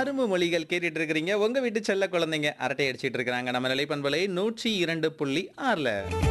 அரும்பு மொழிகள் கேட்டுட்டு இருக்கிறீங்க உங்க வீட்டு செல்ல குழந்தைங்க அரட்டை அடிச்சிட்டு இருக்கிறாங்க நம்ம நிலைப்பண்பலை நூற்றி இரண்டு புள்ளி ஆறுல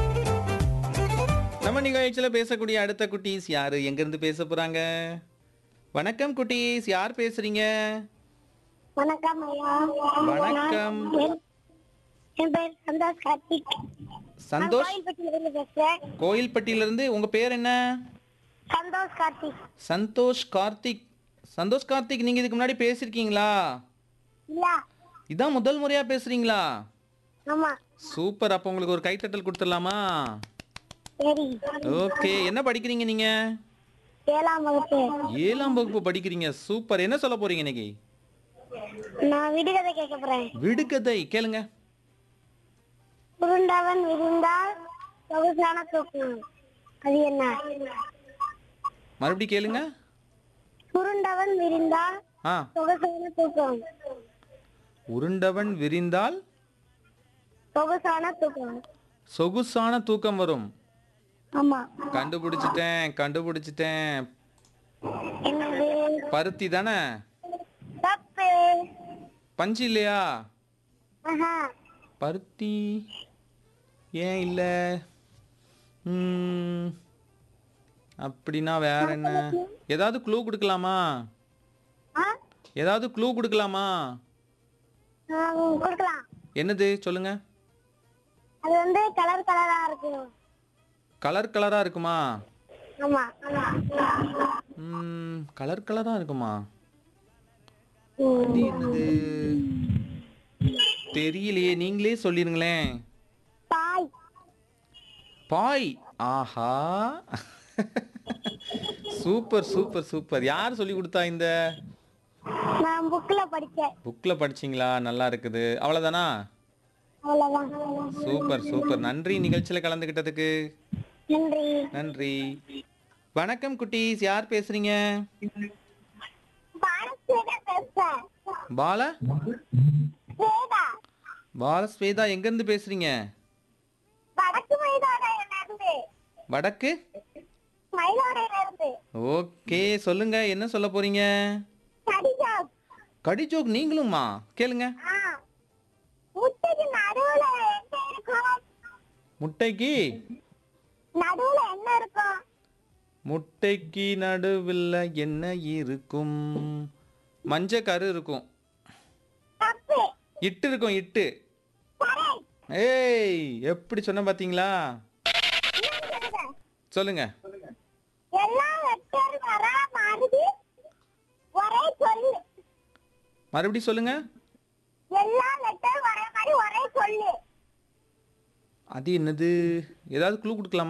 நம்ம நிகழ்ச்சியில பேசக்கூடிய அடுத்த குட்டீஸ் யாரு எங்க இருந்து பேச போறாங்க வணக்கம் குட்டீஸ் யார் பேசுறீங்க வணக்கம் ஐயா வணக்கம். என்- என் பேர் சந்தோஷ் கார்த்திக் சந்தோஷ் கோயில்பட்டியில இருந்து பேசுறேன் கோயில்பட்டியில இருந்து உங்க பேர் என்ன சந்தோஷ் கார்த்திக் சந்தோஷ் கார்த்திக் சந்தோஷ் கார்த்திக் நீங்க இதுக்கு முன்னாடி பேசிருக்கீங்களா இல்ல இதான் முதல் முறையா பேசுறீங்களா ஆமா சூப்பர் அப்போ உங்களுக்கு ஒரு கைத்தட்டல் கொடுத்துடலாமா சரி ஓகே என்ன படிக்கிறீங்க நீங்க ஏழாம் வகுப்பு ஏழாம் வகுப்பு படிக்கிறீங்க சூப்பர் என்ன சொல்ல போறீங்க இன்னைக்கு நான் விடுகதை கேட்க போறேன் விடுகதை கேளுங்க உருண்டவன் விருந்தால் சொகுசான தூக்கம் அது என்ன மறுபடியும் கேளுங்க உருண்டவன் விரிந்தால் ஆ சொகுசான தூக்கம் உருண்டவன் விரிந்தால் சொகுசான தூக்கம் சொகுசான தூக்கம் வரும் ஆமா கண்டுபிடிச்சிட்டேன் கண்டுபிடிச்சிட்டேன் என்னது பருத்தி தானே தப்பு பஞ்சு இல்லையா ஆஹா பருத்தி ஏன் இல்லை ம், அப்படின்னா வேற என்ன ஏதாவது க்ளூ கொடுக்கலாமா ஆ ஏதாவது க்ளூ கொடுக்கலாமா ஆ, கொடுக்கலாம் என்னது சொல்லுங்க அது வந்து கலர் கலரா இருக்கும் கலர் கலராக இருக்குமா ஆமா ஆமா ம், கலர் கலராக இருக்குமா ம். அது என்னது தெரியலையே நீங்களே சொல்லிருங்களேன் பாய் பாய் ஆஹா சூப்பர் சூப்பர் சூப்பர் யார் சொல்லி கொடுத்தா இந்த நான் புக்ல படிச்சேன் புக்கில் படிச்சீங்களா நல்லா இருக்குது அவ்வளோதானா அவ்வளவுதான் சூப்பர் சூப்பர் நன்றி நிகழ்ச்சியில் கலந்துக்கிட்டதுக்கு நன்றி நன்றி வணக்கம் குட்டீஸ் யார் பேசுறீங்க பாரஸ்வேதா பேசுறேன் பால ஸ்வேதா பால ஸ்வேதா எங்கேருந்து பேசுறீங்க வடக்கு மயிலாடையில இருந்து வடக்கு மயிலாடையில இருந்து ஓகே சொல்லுங்க என்ன சொல்ல போறீங்க கடிஜா கடிஜோக் நீங்களுமா கேளுங்க ஆ முட்டைக்கு நடுவுல என்ன இருக்கும் முட்டைக்கு நடுவுல என்ன இருக்கும் முட்டைக்கு நடுவில் என்ன இருக்கும் மஞ்ச கரு இருக்கும் தப்பு இட்டு இருக்கும் இட்டு கரெக்ட் ஏய் எப்படி சொன்ன பாத்தீங்களா சொல்லுங்க எல்லா லெட்டர் வர மாறுது ஒரே சொல்லு மறுபடியும் சொல்லுங்க எல்லா லெட்டர் வர மாதிரி ஒரே சொல்லு அது என்னது ஏதாவது க்ளூ கொடுக்கலாமா